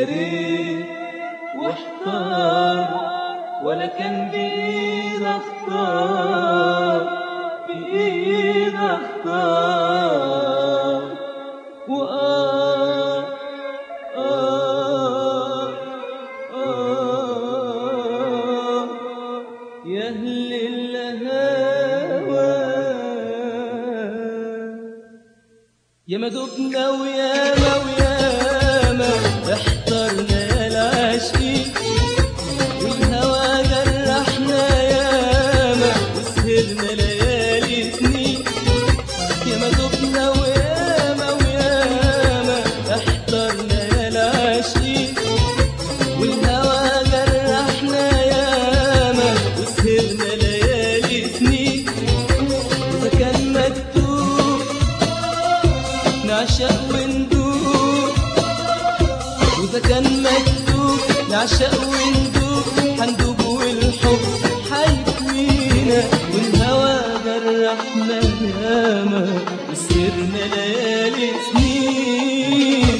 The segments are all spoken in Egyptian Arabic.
ريت واحتار ولا كان بإيد اختار بإيد اختار وآه آه آه يا أهل الهوى يا ما دبنا وياما وياما احترنا يا العاشقين والهوى جرحنا ياما وسهرنا ليالي سنين يا ما دبنا وياما وياما احترنا يا العاشقين والهوى جرحنا ياما وسهرنا ليالي سنين وإذا كان مكتوب نعشق وندوب وإذا كان مكتوب نعشق وندوب حندوب والحب حيكوينا والهوى جرحنا ياما وسهرنا ليالي سنين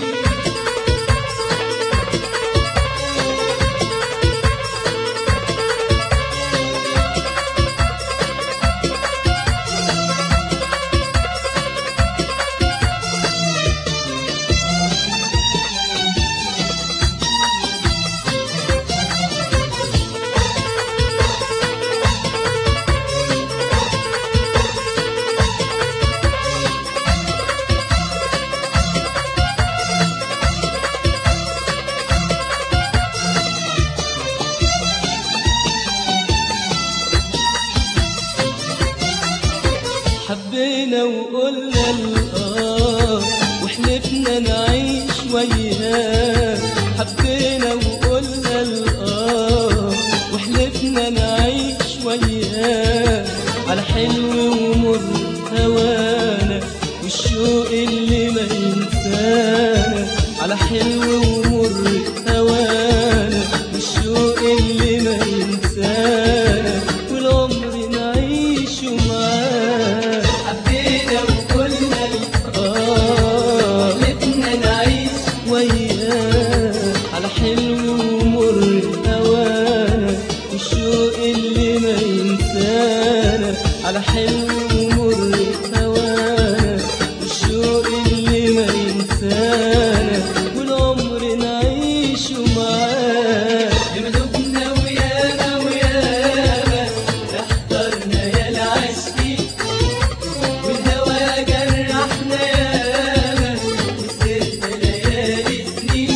حبينا وقلنا الآه وحلفنا نعيش وياه حبينا وقلنا الآه وحلفنا نعيش وياه على حلو ومر هوانا والشوق اللي ما ينسانا على حلو ومر هوانا والشوق اللي ما ينسانا والعمر نعيشه معاه حبينا وقلنا آه حلفنا نعيش وياه على حلو ومر هوانا والشوق اللي ما ينسانا على حلو ومر هوانا والشوق اللي ما ينسانا والعمر نعيشه معاه لما دبنا ويانا ويانا احضرنا يا العاشقين والهوى جرحنا ياما وسهرنا ليالي سنين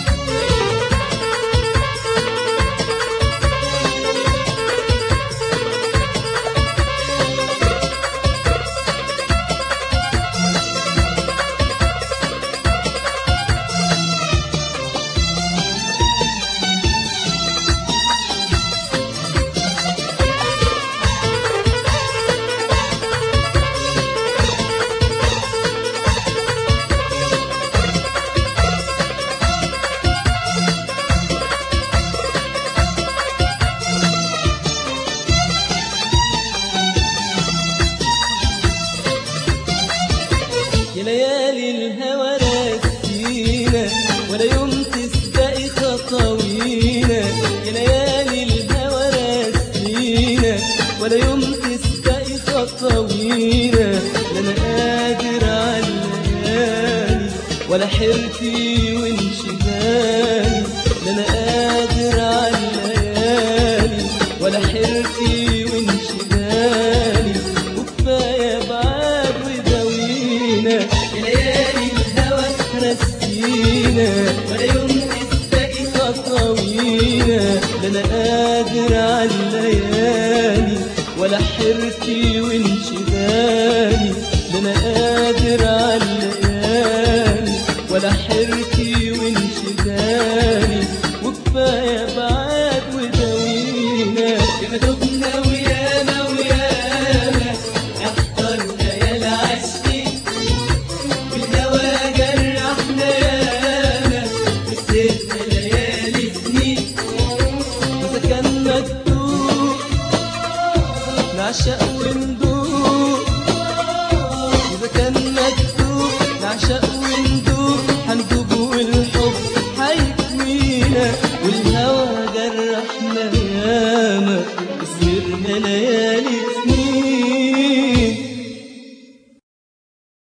يا ليالي الهوى راسينا ولا يوم تسبقي خطاوينا يا ليالي الهوى راسينا ولا يوم تسبقي خطاوينا لا انا قادر على الليالي ولا حيرتي وانشغالي لا انا قادر على الليالي ولا حيرتي وانشغالي وكفايه بعاد وداوينا ليالي الهوى رسينا ولا يوم تسبقي خطاوينا لا انا قادر على الليالي ولا حيرتي وانشغالي لا انا قادر على الليالي ولا حيرتي وانشغالي وكفايه بعاد وداوينا يا دبنا ويانا ويانا احضرنا يا العاشقين والهوى جرحنا ياما وسهرنا ليالي سنين وإذا كان مكتوب نعشق وندوب إذا كان مكتوب نعشق وندوب حندوب فينا والهوى جرحنا ياما سهرنا ليالي سنين